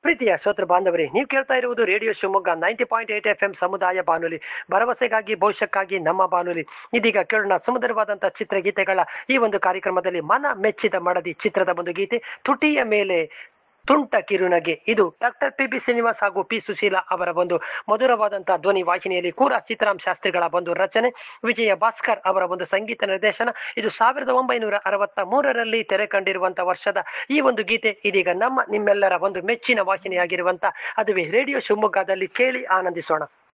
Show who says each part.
Speaker 1: ಪ್ರೀತಿಯ ಶ್ರೋತೃ ಬಾಂಧವರೇ ನೀವು ಕೇಳ್ತಾ ಇರುವುದು radio Shivamogga ninety point eight F M ಸಮುದಾಯ ಬಾನುಲಿ ಭರವಸೆಗಾಗಿ ಭವಿಷ್ಯಕ್ಕಾಗಿ ನಮ್ಮ ಬಾನುಲಿ ಇದೀಗ ಕೇಳೋಣ ಸುಮಧುರವಾದಂತಹ ಚಿತ್ರಗೀತೆಗಳ ಈ ಒಂದು ಕಾರ್ಯಕ್ರಮದಲ್ಲಿ ಮನ ಮೆಚ್ಚಿದ ಮಡದಿ ಚಿತ್ರದ ಒಂದು ಗೀತೆ ತುಟಿಯ ಮೇಲೆ ತುಂಟ ಕಿರುನಗೆ ಇದು ಡಾಕ್ಟರ್ ಪಿ ಬಿ ಶ್ರೀನಿವಾಸ್ ಹಾಗೂ ಪಿ ಸುಶೀಲಾ ಅವರ ಒಂದು ಮಧುರವಾದಂತಹ ಧ್ವನಿ ವಾಹಿನಿಯಲ್ಲಿ ಕೂಡ ಸೀತಾರಾಮ್ ಶಾಸ್ತ್ರಿಗಳ ಒಂದು ರಚನೆ ವಿಜಯ ಭಾಸ್ಕರ್ ಅವರ ಒಂದು ಸಂಗೀತ ನಿರ್ದೇಶನ ಇದು ಸಾವಿರದ ಒಂಬೈನೂರ ಅರವತ್ತ ಮೂರರಲ್ಲಿ ತೆರೆ ಕಂಡಿರುವಂತಹ ವರ್ಷದ ಈ ಒಂದು ಗೀತೆ ಇದೀಗ ನಮ್ಮ ನಿಮ್ಮೆಲ್ಲರ ಒಂದು ಮೆಚ್ಚಿನ ವಾಹಿನಿಯಾಗಿರುವಂತ ಅದುವೇ ರೇಡಿಯೋ ಶಿವಮೊಗ್ಗದಲ್ಲಿ ಕೇಳಿ ಆನಂದಿಸೋಣ